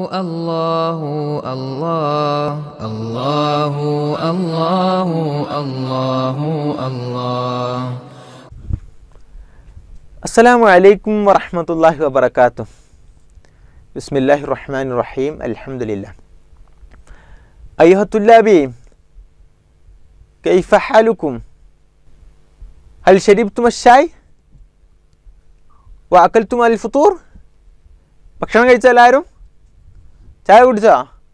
الله الله الله الله الله الله അസ്സലാമു അലൈക്കും വറഹ്മത്തുള്ളാഹി വബറകാതുഹു ബിസ്മില്ലാഹി റഹ്മാൻ റഹീം അൽഹംദുലില്ലാ അയ്യുഹ തുല്ലാബി കൈഫ ഹാലുക്കും ഹൽ ശരിബ്തും അശ്ശായ് വഅക്കൽത്തും അൽ ഫുത്തൂർ ഭക്ഷണം കഴിച്ചോ എല്ലാവരും ചായ കുടിച്ചോ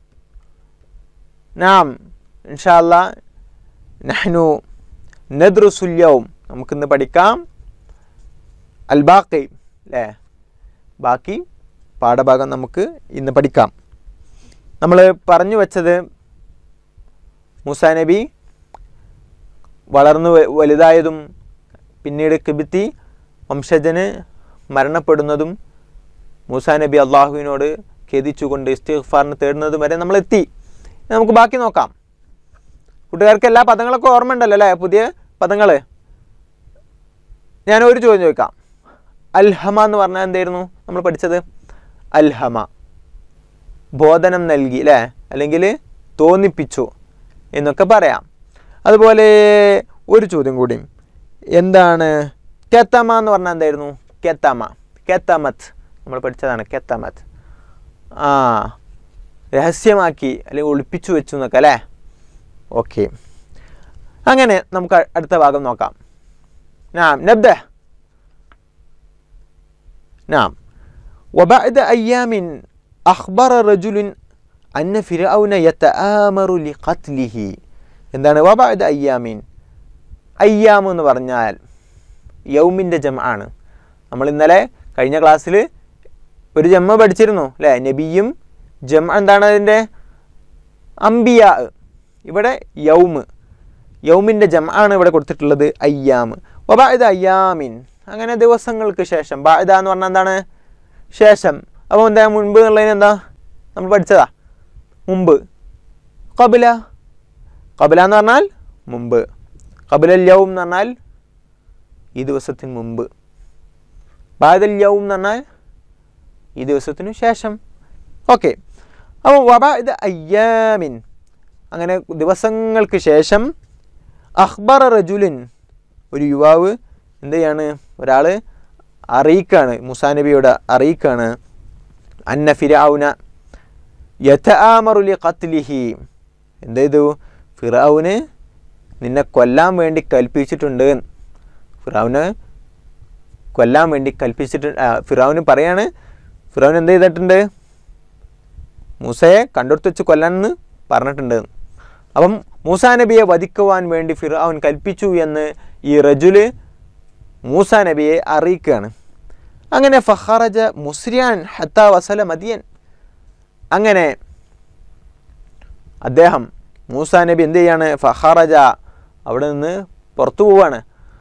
നാം ഇൻഷാ അല്ലാ നഹ്നു നദ്റുസുൽ യൗം നമുക്കിന്ന് പഠിക്കാം അൽ ബാക്കി അല്ലേ ബാക്കി പാഠഭാഗം നമുക്ക് ഇന്ന് പഠിക്കാം നമ്മൾ പറഞ്ഞു വച്ചത് മൂസാ നബി വളർന്നു വ- വലുതായതും പിന്നീട് കിബിത്തി വംശജന് മരണപ്പെടുന്നതും മൂസാ നബി അള്ളാഹുവിനോട് ഖേദിച്ചുകൊണ്ട് ഇസ്തിഗ്ഫാറിന് തേടുന്നതും വരെ നമ്മൾ എത്തി ഇനി നമുക്ക് ബാക്കി നോക്കാം കൂട്ടുകാർക്ക് എല്ലാ പദങ്ങളൊക്കെ ഓർമ്മ ഉണ്ടല്ലോ അല്ലേ പുതിയ പദങ്ങൾ ഞാൻ ഒരു ചോദ്യം ചോദിക്കാം അൽഹമ എന്ന് പറഞ്ഞാൽ എന്തായിരുന്നു നമ്മൾ പഠിച്ചത് അൽഹമ ബോധനം നൽകി അല്ലേ അല്ലെങ്കിൽ തോന്നിപ്പിച്ചു എന്നൊക്കെ പറയാം അതുപോലെ ഒരു ചോദ്യം കൂടി എന്താണ് കെത്തമ എന്ന് പറഞ്ഞാൽ എന്തായിരുന്നു കെത്തമ കെത്തമത്ത് നമ്മൾ പഠിച്ചതാണ് കെത്തമത്ത് ആ രഹസ്യമാക്കി അല്ലെങ്കിൽ ഒളിപ്പിച്ചു വെച്ചു എന്നൊക്കെ അല്ലേ ഓക്കെ അങ്ങനെ നമുക്ക് അ- അടുത്ത ഭാഗം നോക്കാം നാം നബ്ദ نعم وبعد أيام أخبر رجل أن فرعون يتآمر لقتله എന്താണ് വബഅദ അയ്യാമീൻ അയ്യാം എന്ന് പറഞ്ഞാൽ യൗമിൻ്റെ ജമാണ് നമ്മൾ ഇന്നലെ കഴിഞ്ഞ ക്ലാസ്സിൽ ഒരു ജമ്മ പഠിച്ചിരുന്നു അല്ലേ നബിയും ജം എന്താണ് അതിൻ്റെ അംബിയ ഇവിടെ യൗമ് യൗമിൻ്റെ ജമാണ് ഇവിടെ കൊടുത്തിട്ടുള്ളത് അയ്യാം വബഅദ അയ്യാമിൻ അങ്ങനെ ദിവസങ്ങൾക്ക് ശേഷം ബാഇദ എന്ന് പറഞ്ഞാൽ എന്താണ് ശേഷം അപ്പോൾ എന്താ മുൻപ് എന്നുള്ളതിന് എന്താ നമ്മൾ പഠിച്ചതാ മുമ്പ് കബില കബില എന്ന് പറഞ്ഞാൽ മുമ്പ് കബിലൽ യൗം എന്ന് പറഞ്ഞാൽ ഈ ദിവസത്തിന് മുമ്പ് ബാദൽ യൗം എന്ന് പറഞ്ഞാൽ ഈ ദിവസത്തിനു ശേഷം ഓക്കെ അപ്പോൾ വബ ഇത് അയ്യാമിൻ അങ്ങനെ ദിവസങ്ങൾക്ക് ശേഷം അഖ്ബർ റജുലിൻ ഒരു യുവാവ് എന്ത് ചെയ്യാണ് ഒരാൾ അറിയിക്കാണ് മുസാ നബിയോട് അറിയിക്കാണ് അന്ന ഫിരാവുന യഥആമറുലി ഖത്ലിഹി എന്ത് ചെയ്തു ഫിറാവുന് നിന്നെ കൊല്ലാൻ വേണ്ടി കൽപ്പിച്ചിട്ടുണ്ട് ഫിറാവുന് കൊല്ലാൻ വേണ്ടി കൽപ്പിച്ചിട്ടുണ്ട് ആ, ഫിറാവുന് പറയാണ് ഫിറാവുൻ എന്ത് ചെയ്തിട്ടുണ്ട് മൂസയെ കണ്ടെടുത്ത് വെച്ച് കൊല്ലാനെന്ന് പറഞ്ഞിട്ടുണ്ട് അപ്പം മൂസാ നബിയെ വധിക്കുവാൻ വേണ്ടി ഫിറാവുൻ കൽപ്പിച്ചു എന്ന് ഈ റജുല് മൂസാ നബിയെ അറിയിക്കുകയാണ് അങ്ങനെ ഫഹറജ മുസ്രിയാൻ ഹത്ത വസല മദിയൻ അങ്ങനെ അദ്ദേഹം മൂസാ നബി എന്ത് ചെയ്യാണ് ഫഹറജ അവിടെ നിന്ന് പുറത്തു പോവാണ്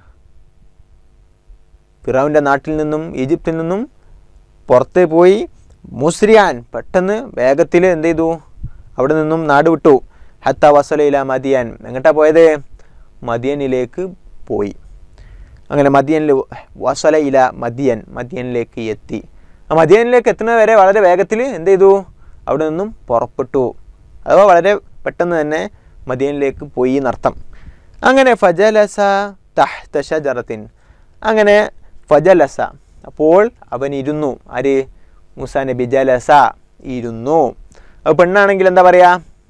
ഫിറാവിൻ്റെ നാട്ടിൽ നിന്നും ഈജിപ്തിൽ നിന്നും പുറത്ത് പോയി മുസ്രിയാൻ പെട്ടെന്ന് വേഗത്തിൽ എന്ത് ചെയ്തു അവിടെ നിന്നും നാട് വിട്ടു ഹത്ത വസലയില മദിയാൻ എങ്ങോട്ടാ പോയത് മദിയനിലേക്ക് പോയി അങ്ങനെ മദിയനിൽ വസല ഇല മദിയൻ മദിയനിലേക്ക് എത്തി ആ മദിയനിലേക്ക് എത്തുന്നത് വരെ വളരെ വേഗത്തിൽ എന്ത് ചെയ്തു അവിടെ നിന്നും പുറപ്പെട്ടു അഥവാ വളരെ പെട്ടെന്ന് തന്നെ മദിയനിലേക്ക് പോയി എന്നർത്ഥം അങ്ങനെ ഫജലസ തഹ്ത ഷജറത്തിൻ അങ്ങനെ ഫജലസ അപ്പോൾ അവൻ ഇരുന്നു ആര് മുസാ നബി ജലസ ഇരുന്നു അപ്പോൾ പെണ്ണാണെങ്കിൽ എന്താ പറയുക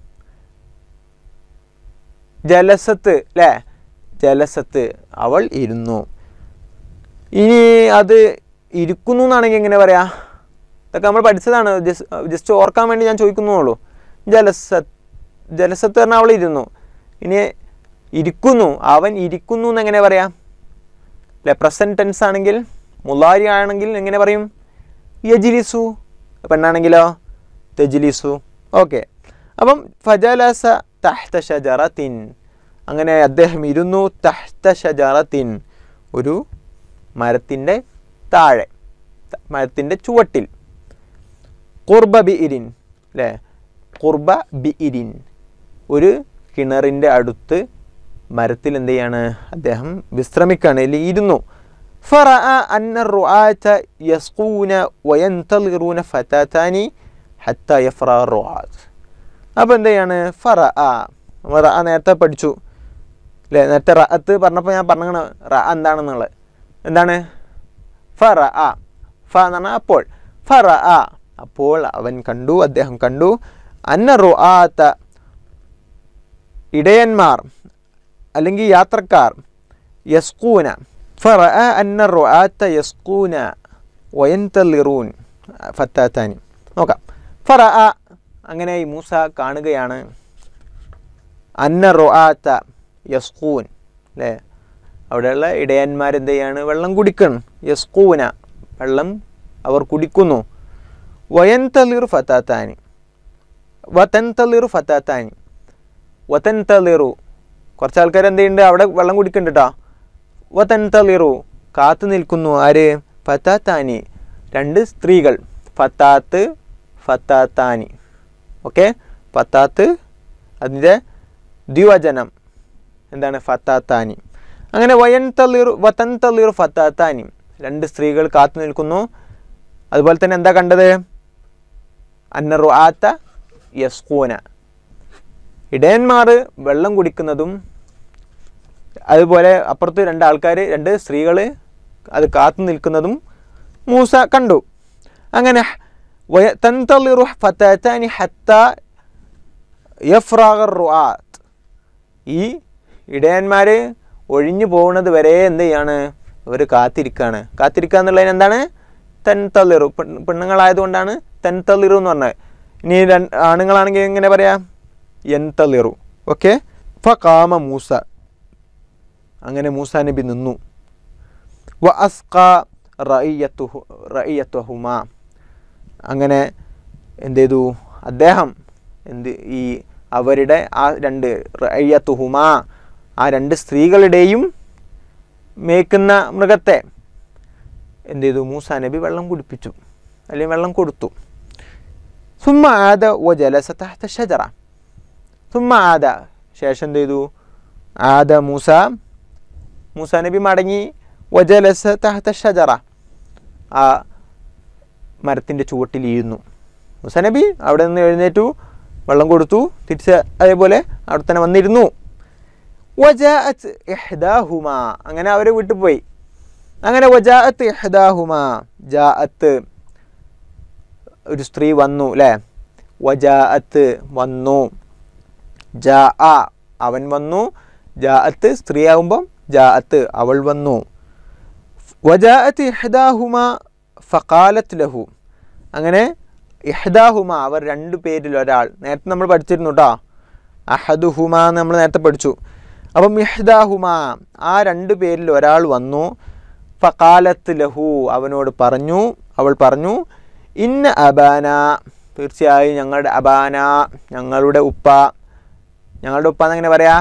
ജലസത്ത് അല്ലേ ജലസത്ത് അവൾ ഇരുന്നു ഇനി അത് ഇരിക്കുന്നു എന്നാണെങ്കിൽ എങ്ങനെ പറയാ ഇതൊക്കെ നമ്മൾ പഠിച്ചതാണ് ജസ്റ്റ് ജസ്റ്റ് ഓർക്കാൻ വേണ്ടി ഞാൻ ചോദിക്കുന്നുള്ളൂ ജലസ ജലസത്ത് പറഞ്ഞാൽ അവൾ ഇരുന്നു ഇനി ഇരിക്കുന്നു അവൻ ഇരിക്കുന്നു എന്ന് എങ്ങനെ പറയാം അല്ലെ പ്രസൻറ്റ് ടെൻസ് ആണെങ്കിൽ മുലാരി ആണെങ്കിൽ എങ്ങനെ പറയും യജിലിസു പെണ്ണാണെങ്കിലോ തെജിലിസു ഓക്കെ അപ്പം ഫജലസ തഹ്ത ഷജറത്തിൻ അങ്ങനെ അദ്ദേഹം ഇരുന്നു തഹ്ത ഷജറത്തിൻ ഒരു മരത്തിൻ്റെ താഴെ ത- മരത്തിൻ്റെ ചുവട്ടിൽ കുർബ ബി ഇരിൻ അല്ലേ കുർബ ബി ഇരിൻ ഒരു കിണറിൻ്റെ അടുത്ത് മരത്തിൽ എന്ത് ചെയ്യാണ് അദ്ദേഹം വിശ്രമിക്കുകയാണ് അല്ലെങ്കിൽ ഇരുന്നു فرأى أن الرعاة يسقون وينتظرون فتاتان ഹത്ത യഫ്ര റുആത്ത് അപ്പോൾ എന്ത് ചെയ്യാണ് ഫറ ആ നമ്മൾ റ നേരത്തെ പഠിച്ചു അല്ലേ നേരത്തെ റഅത്ത് പറഞ്ഞപ്പോൾ ഞാൻ പറഞ്ഞാണ് റ എന്താണെന്നുള്ളത് എന്താണ് ഫറ ആ ഫ എന്ന് പറഞ്ഞാൽ അപ്പോൾ ഫറ ആ അപ്പോൾ അവൻ കണ്ടു അദ്ദേഹം കണ്ടു അന്ന റുആത്ത ഇടയന്മാർ അല്ലെങ്കിൽ യാത്രക്കാർ യസ്കൂന ഫറ അന്ന റുആത്ത യസ്കൂന വയന്തലിറൂൻ ഫത്താത്താനി നോക്കാം ഫറ അങ്ങനെ ഈ മൂസ കാണുകയാണ് അന്ന റുആത്ത യസ്കൂൻ അല്ലേ അവിടെയുള്ള ഇടയന്മാർ എന്ത് ചെയ്യാണ് വെള്ളം കുടിക്കണം യസ്കൂന വെള്ളം അവർ കുടിക്കുന്നു വയന്തലിറു ഫത്താത്താനി വതന്തലിറു ഫത്താത്താനി വതന്തലിറു കുറച്ച് ആൾക്കാർ എന്ത് ചെയ്യുന്നുണ്ട് അവിടെ വെള്ളം കുടിക്കുന്നുണ്ട് കേട്ടോ വതന്തലിറു കാത്തു നിൽക്കുന്നു ആര് ഫത്താത്താനി രണ്ട് സ്ത്രീകൾ ഫത്താത്ത് ഫത്താത്താനി ഓക്കെ ഫത്താത്ത് അതിൻ്റെ ദ്വിവചനം എന്താണ് ഫത്താത്താനി അങ്ങനെ വയൻ തള്ളിറു വതൻ തള്ളിറു ഫത്താത്താനി രണ്ട് സ്ത്രീകൾ കാത്തു നിൽക്കുന്നു അതുപോലെ തന്നെ എന്താ കണ്ടത് അന്നറു ആത്ത യസ്കൂന ഇടയന്മാർ വെള്ളം കുടിക്കുന്നതും അതുപോലെ അപ്പുറത്ത് രണ്ട് ആൾക്കാർ രണ്ട് സ്ത്രീകൾ അത് കാത്തു നിൽക്കുന്നതും മൂസ കണ്ടു അങ്ങനെ വയ- തൻതളിറു ഫത്താത്താനി ഹത്ത യഫ്രാഗർ റുആത്ത് ഈ ഇടയന്മാർ ഒഴിഞ്ഞു പോകുന്നത് വരെ എന്ത് ചെയ്യാണ് ഇവർ കാത്തിരിക്കുകയാണ് കാത്തിരിക്കുക എന്നുള്ളതിന് എന്താണ് തെൻതളിറു പെണ്ണുങ്ങളായതുകൊണ്ടാണ് തെൻതളിറു എന്ന് പറഞ്ഞത് ഇനി രണ്ട് ആണുങ്ങളാണെങ്കിൽ എങ്ങനെ പറയാം എൻതളിറു ഓക്കെ ഫ മൂസ അങ്ങനെ മൂസ നബി നിന്നു വ അസ്ക റയ്യത്തുഹു റയ്യത്തുഹുമ അങ്ങനെ എന്ത് ചെയ്തു അദ്ദേഹം എന്ത് ഈ അവരുടെ ആ രണ്ട് റയ്യത്തുഹുമ ആ രണ്ട് സ്ത്രീകളുടെയും മേക്കുന്ന മൃഗത്തെ എന്ത് ചെയ്തു മൂസ നബി വെള്ളം കുടിപ്പിച്ചു അല്ലെങ്കിൽ വെള്ളം കൊടുത്തു സുമ്മ ആദ ഓ ജലസ തഹത്ത ഷജറ സുമ്മ ആദ ശേഷം എന്ത് ചെയ്തു ആദ മൂസ മൂസ നബി മടങ്ങി വജലസ തഹത്ത ഷജറ ആ മരത്തിൻ്റെ ചുവട്ടിൽ ഇരുന്നു മൂസ നബി അവിടെ നിന്ന് എഴുന്നേറ്റു വെള്ളം കൊടുത്തു തിരിച്ച് അതേപോലെ അവിടെ തന്നെ വന്നിരുന്നു വജാഅത്ത് ഇഹ്ദാഹുമ അങ്ങനെ അവർ വീട്ടിൽ പോയി അങ്ങനെ വജാഅത്ത് ഇഹ്ദാഹുമ ജാഅത്ത് ഒരു സ്ത്രീ വന്നു അല്ലേ വജാഅത്ത് വന്നു ജാ അവൻ വന്നു ജാഅത്ത് സ്ത്രീയാകുമ്പം ജാഅത്ത് അവൾ വന്നു വജാഅത്ത് ഇഹ്ദാഹുമ ഫഖാലത്ത് ലഹു അങ്ങനെ ഇഹ്ദാഹുമ അവർ രണ്ട് പേരിൽ ഒരാൾ നേരത്തെ നമ്മൾ പഠിച്ചിരുന്നു കേട്ടോ അഹദുഹുമ എന്ന് നമ്മൾ നേരത്തെ പഠിച്ചു അപ്പം ഇഹ്ദാഹുമ ആ രണ്ട് പേരിൽ ഒരാൾ വന്നു ഫഖാലത്ത് ലഹു അവനോട് പറഞ്ഞു അവൾ പറഞ്ഞു ഇന്ന അബാന തീർച്ചയായും ഞങ്ങളുടെ അബാന ഞങ്ങളുടെ ഉപ്പ ഞങ്ങളുടെ ഉപ്പ എന്നെങ്ങനെ പറയാ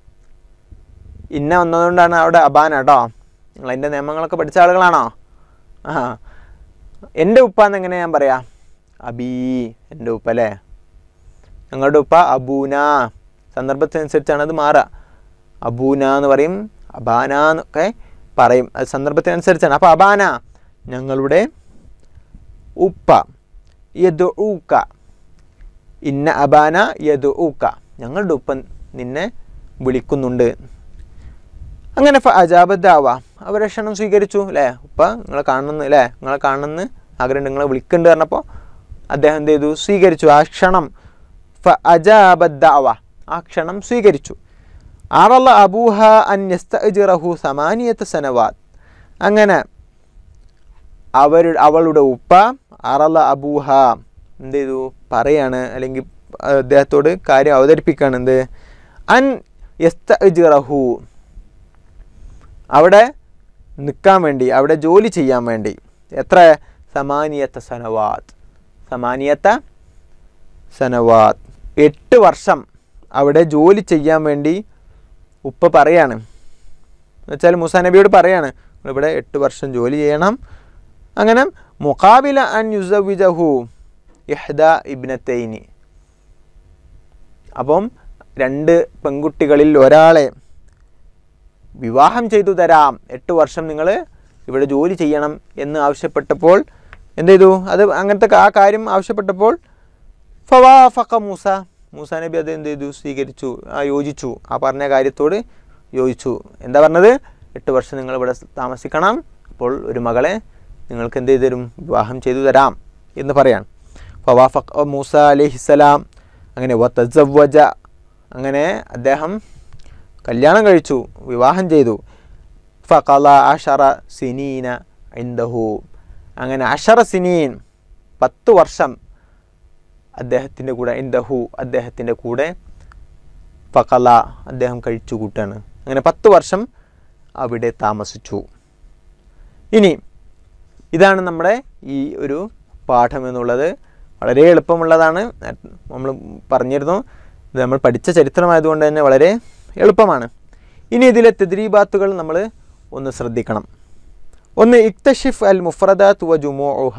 ഇന്ന വന്നതുകൊണ്ടാണ് അവിടെ അബാന കേട്ടോ നിങ്ങൾ അതിൻ്റെ നിയമങ്ങളൊക്കെ പഠിച്ച ആളുകളാണോ ആ എൻ്റെ ഉപ്പ എന്നെങ്ങനെ ഞാൻ പറയാ അബീ എൻ്റെ ഉപ്പ അല്ലേ ഞങ്ങളുടെ ഉപ്പ അബൂന സന്ദർഭത്തിനനുസരിച്ചാണ് അത് മാറുക അബൂന എന്ന് പറയും അബാന എന്നൊക്കെ പറയും അത് സന്ദർഭത്തിനനുസരിച്ചാണ് അപ്പോൾ അബാന ഞങ്ങളുടെ ഉപ്പ യദുഊക്ക ഇന്ന അബാന യദുഊക്ക ഞങ്ങളുടെ ഉപ്പ നിന്നെ വിളിക്കുന്നുണ്ട് അങ്ങനെ ഫ അജാബദ്ദാവ അവർ ക്ഷണം സ്വീകരിച്ചു അല്ലേ ഉപ്പ നിങ്ങളെ കാണുന്നു അല്ലേ നിങ്ങളെ കാണുന്നു ആഗ്രഹമുണ്ട് നിങ്ങളെ വിളിക്കുന്നുണ്ട് പറഞ്ഞപ്പോൾ അദ്ദേഹം എന്ത് ചെയ്തു സ്വീകരിച്ചു ആ ക്ഷണം ഫ അജാബദ്ദാവ ആ ക്ഷണം സ്വീകരിച്ചു ആറല്ല അബൂഹ അന്യസ്തഹു സമാനിയത്ത് സനവാത് അങ്ങനെ അവരുടെ അവളുടെ ഉപ്പ അറല അബൂഹ എന്ത് ചെയ്തു പറയാണ് അല്ലെങ്കിൽ അദ്ദേഹത്തോട് കാര്യം അവതരിപ്പിക്കുകയാണ് എന്ത് അൻ യസ്തഹു അവിടെ നിൽക്കാൻ വേണ്ടി അവിടെ ജോലി ചെയ്യാൻ വേണ്ടി എത്ര സമാനിയത്ത സനവാത്ത് സമാനിയത്ത സനവാത്ത് എട്ട് വർഷം അവിടെ ജോലി ചെയ്യാൻ വേണ്ടി ഉപ്പ പറയാണ് എന്നുവെച്ചാൽ മുസാ നബിയോട് പറയാണ് ഇവിടെ എട്ട് വർഷം ജോലി ചെയ്യണം അങ്ങനെ മുഖാബില അൻ യുസവിജഹു ഇഹ്ദ ഇബ്നത്തൈനി അപ്പം രണ്ട് പെൺകുട്ടികളിൽ ഒരാളെ വിവാഹം ചെയ്തു തരാം എട്ട് വർഷം നിങ്ങൾ ഇവിടെ ജോലി ചെയ്യണം എന്ന് ആവശ്യപ്പെട്ടപ്പോൾ എന്ത് ചെയ്തു അത് അങ്ങനത്തെ ആ കാര്യം ആവശ്യപ്പെട്ടപ്പോൾ ഫവാഫക്ക മൂസ മൂസ നബി അത് എന്ത് ചെയ്തു സ്വീകരിച്ചു ആ യോജിച്ചു ആ പറഞ്ഞ കാര്യത്തോട് യോജിച്ചു എന്താ പറഞ്ഞത് എട്ട് വർഷം നിങ്ങൾ ഇവിടെ താമസിക്കണം അപ്പോൾ ഒരു മകളെ നിങ്ങൾക്ക് എന്ത് ചെയ്തു തരും വിവാഹം ചെയ്തു തരാം എന്ന് പറയാൻ ഫവാഫക്ക മൂസ അലഹിസലാം അങ്ങനെ വത്തസവ്വജ അങ്ങനെ അദ്ദേഹം കല്യാണം കഴിച്ചു വിവാഹം ചെയ്തു ഫഖല അഷറ സിനീന ഇന്ദഹു അങ്ങനെ അഷറ സിനീൻ പത്ത് വർഷം അദ്ദേഹത്തിൻ്റെ കൂടെ ഇന്ദഹു അദ്ദേഹത്തിൻ്റെ കൂടെ ഫഖല അദ്ദേഹം കഴിച്ചു കൂട്ടാണ് അങ്ങനെ പത്ത് വർഷം അവിടെ താമസിച്ചു ഇനി ഇതാണ് നമ്മുടെ ഈ ഒരു പാഠം എന്നുള്ളത് വളരെ എളുപ്പമുള്ളതാണ് നമ്മൾ പറഞ്ഞിരുന്നു ഇത് നമ്മൾ പഠിച്ച ചരിത്രമായതുകൊണ്ട് തന്നെ വളരെ എളുപ്പമാണ് ഇനി ഇതിലെ തെദ്രീബാത്തുകൾ നമ്മൾ ഒന്ന് ശ്രദ്ധിക്കണം ഒന്ന് ഇക്തഷിഫ് അൽ മുഫ്രദാത്ത് വ ജുമോഹ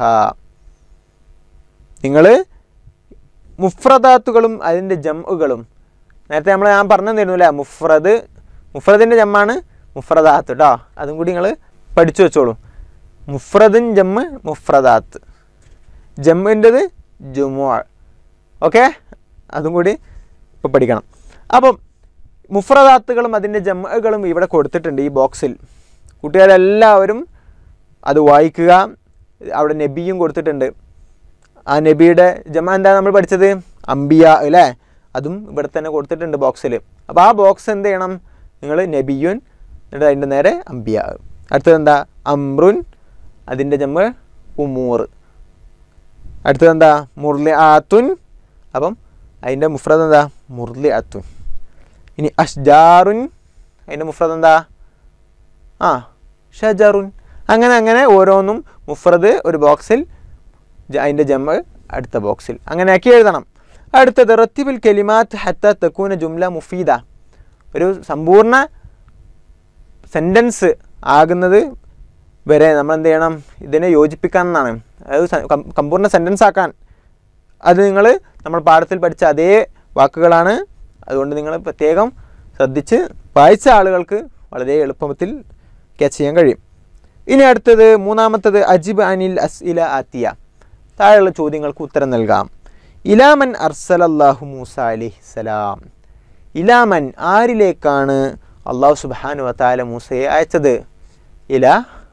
നിങ്ങൾ മുഫ്രദാത്തുകളും അതിൻ്റെ ജമ്മുകളും നേരത്തെ നമ്മൾ ഞാൻ പറഞ്ഞു തരുന്നു അല്ലേ മുഫ്രദ് മുഫ്രദിൻ്റെ ജമ്മാണ് മുഫ്രദാത്ത് കേട്ടോ അതും കൂടി നിങ്ങൾ പഠിച്ചു വെച്ചോളൂ മുഫ്രദിൻ ജമ്മ് മുഫ്രദാത്ത് ജമ്മിൻ്റെത് ജുമു ഓക്കെ അതും കൂടി ഇപ്പോൾ പഠിക്കണം അപ്പം മുഫ്രദാത്തുകളും അതിൻ്റെ ജമ്മകളും ഇവിടെ കൊടുത്തിട്ടുണ്ട് ഈ ബോക്സിൽ കുട്ടികളെല്ലാവരും അത് വായിക്കുക അവിടെ നബിയും കൊടുത്തിട്ടുണ്ട് ആ നബിയുടെ ജമ എന്താ നമ്മൾ പഠിച്ചത് അംബിയ അല്ലേ അതും ഇവിടെ തന്നെ കൊടുത്തിട്ടുണ്ട് ബോക്സിൽ അപ്പോൾ ആ ബോക്സ് എന്ത് ചെയ്യണം നിങ്ങൾ നബിയുൻ എന്നിട്ട് അതിൻ്റെ നേരെ അംബിയ അടുത്തത് എന്താ അമ്രുൻ അതിൻ്റെ ജമ്മ ഉമൂർ അടുത്തത് എന്താ മുർലി ആത്തുൻ അപ്പം അതിൻ്റെ മുഫ്രദ് എന്താ മുർലി ആത്തുൻ ഇനി അഷ്ജാറുൻ അതിൻ്റെ മുഫ്രദ് എന്താ ആ ഷജറുൻ അങ്ങനെ അങ്ങനെ ഓരോന്നും മുഫ്രദ് ഒരു ബോക്സിൽ ജ- അതിൻ്റെ ജമ്മ അടുത്ത ബോക്സിൽ അങ്ങനെയാക്കി എഴുതണം അടുത്തത് റത്തിബിൽ കെലിമാത്ത് ഹത്ത തെക്കൂന ജുംല മുഫീദ ഒരു സമ്പൂർണ്ണ സെൻറ്റൻസ് ആകുന്നത് വരെ നമ്മൾ എന്ത് ചെയ്യണം ഇതിനെ യോജിപ്പിക്കാൻ എന്നാണ് അതായത് സ- കം- സമ്പൂർണ്ണ സെൻറ്റൻസ് ആക്കാൻ അത് നിങ്ങൾ നമ്മൾ പാഠത്തിൽ പഠിച്ച അതേ വാക്കുകളാണ് അതുകൊണ്ട് നിങ്ങൾ പ്രത്യേകം ശ്രദ്ധിച്ച് വായിച്ച ആളുകൾക്ക് വളരെ എളുപ്പത്തിൽ ക്യാച്ച് ചെയ്യാൻ കഴിയും ഇനി അടുത്തത് മൂന്നാമത്തത് അജിബ് അനിൽ അസ് ഇല ആത്തിയ താഴെയുള്ള ചോദ്യങ്ങൾക്ക് ഉത്തരം നൽകാം ഇലാമൻ അർസലല്ലാഹു മൂസ അലിഹിസലാം ഇലാമൻ ആരിലേക്കാണ് അള്ളാഹു സുബാനു വത്താല മൂസയെ അയച്ചത് ഇല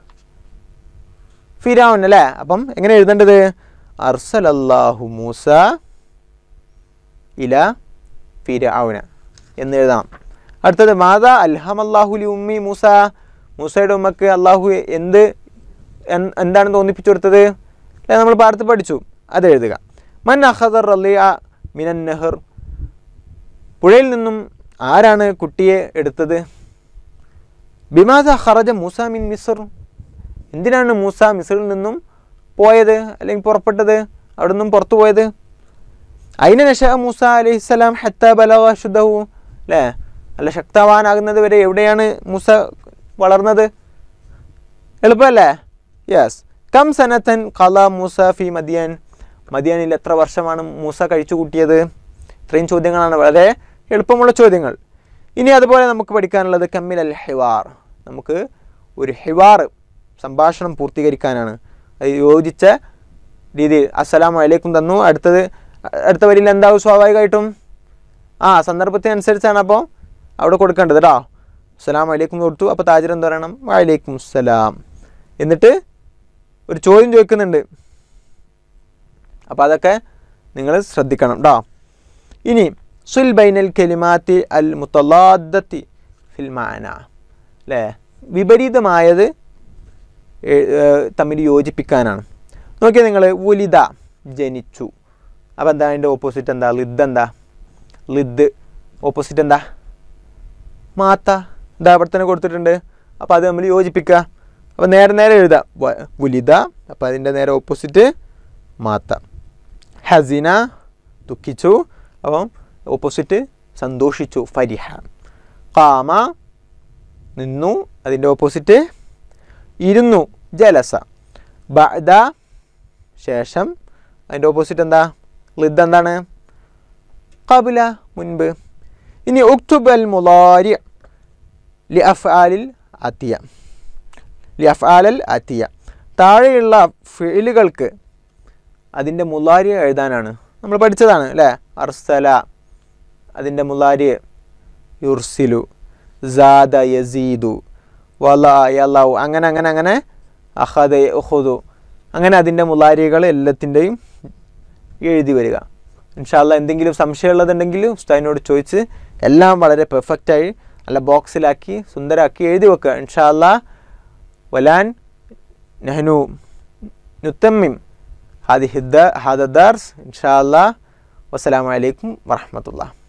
ഫിരാവുൻ അല്ലേ അപ്പം എങ്ങനെ എഴുതേണ്ടത് അർസലല്ലാഹു മൂസ ഇല ഫിരാവുന എന്ന് എഴുതാം അടുത്തത് മാതാ അൽഹമല്ലാഹുലി ഉമ്മി മൂസ മൂസയുടെ ഉമ്മക്ക് അള്ളാഹു എന്ത് എൻ- എന്താണ് തോന്നിപ്പിച്ചു കൊടുത്തത് അല്ലെ നമ്മൾ പാടത്ത് പഠിച്ചു അത് എഴുതുക മൻ അഹദർ റലിയ മിനൻ നെഹർ പുഴയിൽ നിന്നും ആരാണ് കുട്ടിയെ എടുത്തത് ബിമാദ ഖറജ മൂസ മിൻ മിസർ എന്തിനാണ് മൂസ മിസറിൽ നിന്നും പോയത് അല്ലെങ്കിൽ പുറപ്പെട്ടത് അവിടെ നിന്നും പുറത്തു പോയത് അയിന നഷ മൂസ അലൈഹിസ്സലാം ഹത്ത ബലവ ശുദ്ധവു അല്ലേ നല്ല ശക്തവാനാകുന്നത് വരെ എവിടെയാണ് മൂസ വളർന്നത് എളുപ്പമല്ലേ യെസ് കം സനത്തൻ കല മൂസ ഫി മദിയാൻ മദിയാനിൽ എത്ര വർഷമാണ് മൂസ കഴിച്ചു കൂട്ടിയത് ഇത്രയും ചോദ്യങ്ങളാണ് വളരെ എളുപ്പമുള്ള ചോദ്യങ്ങൾ ഇനി അതുപോലെ നമുക്ക് പഠിക്കാനുള്ളത് കമ്മിൽ അൽ ഹിവാർ നമുക്ക് ഒരു ഹിവാർ സംഭാഷണം പൂർത്തീകരിക്കാനാണ് അത് യോജിച്ച രീതിയിൽ അസ്സലാമു അലൈക്കും തന്നു അടുത്തത് അടുത്ത വരിയിൽ എന്താവും സ്വാഭാവികമായിട്ടും ആ സന്ദർഭത്തിനനുസരിച്ചാണ് അപ്പോൾ അവിടെ കൊടുക്കേണ്ടത് കേട്ടോ അസ്സലാമു അലൈക്കും കൊടുത്തു അപ്പോൾ താജിർ എന്ത് പറയണം വലൈക്കും സലാം എന്നിട്ട് ഒരു ചോദ്യം ചോദിക്കുന്നുണ്ട് അപ്പോൾ അതൊക്കെ നിങ്ങൾ ശ്രദ്ധിക്കണം കേട്ടോ ഇനി സുൽ ബൈനൽ കെലിമാത്തി അൽ മുത്തലാദത്തി ഫിൽ മാന അല്ലേ വിപരീതമായത് എ- ഏർ തമ്മിൽ യോജിപ്പിക്കാനാണ് നോക്കിയാൽ നിങ്ങൾ ഉലിത ജനിച്ചു അപ്പോൾ എന്താ അതിൻ്റെ ഓപ്പോസിറ്റ് എന്താ ലിദ് എന്താ ലിദ് ഓപ്പോസിറ്റ് എന്താ മാത്ത ഇതാ അവിടെ തന്നെ കൊടുത്തിട്ടുണ്ട് അപ്പോൾ അത് നമ്മൾ യോജിപ്പിക്കുക അപ്പോൾ നേരെ നേരെ എഴുതാം വ- ഉലിത അപ്പോൾ അതിൻ്റെ നേരെ ഓപ്പോസിറ്റ് മാത്ത ഹസിന ദുഃഖിച്ചു അപ്പം ഓപ്പോസിറ്റ് സന്തോഷിച്ചു ഫരിഹ കാമ നിന്നു അതിൻ്റെ ഓപ്പോസിറ്റ് ഇരുന്നു ജലസ ബഅദ ശേഷം അതിൻ്റെ ഓപ്പോസിറ്റ് എന്താ ലിദ് എന്താണ് കബില മുൻപ് ഇനി ഉക്തുബ് അൽ മുലാരി ലി അഫ്ആലിൽ ആത്തിയ ലി അഫ്ആലൽ ആത്തിയ താഴെയുള്ള ഫിലുകൾക്ക് അതിൻ്റെ മുലാരി എഴുതാനാണ് നമ്മൾ പഠിച്ചതാണ് അല്ലേ അർസല അതിൻ്റെ മുലാരി യുർസിലു സാദ യസീദു വല യലൗ അങ്ങനെ അങ്ങനെ അങ്ങനെ അഹദ ഉഹുദു അങ്ങനെ അതിൻ്റെ മുലാരികൾ എല്ലാത്തിൻ്റെയും എഴുതി വരിക ഇൻഷാല്ല എന്തെങ്കിലും സംശയമുള്ളതുണ്ടെങ്കിൽ ഉസ്താദിനോട് ചോദിച്ച് എല്ലാം വളരെ പെർഫെക്റ്റായി നല്ല ബോക്സിലാക്കി സുന്ദരാക്കി എഴുതി വെക്കുക ഇൻഷാല്ല വലാൻ നെഹ്നു നുത്തമ്മിം ഹാദി ഹിദ്ദ ഹാദ ദാർസ് ഇൻഷാല്ല വസ്സലാമലൈക്കും വറഹമത്തുള്ള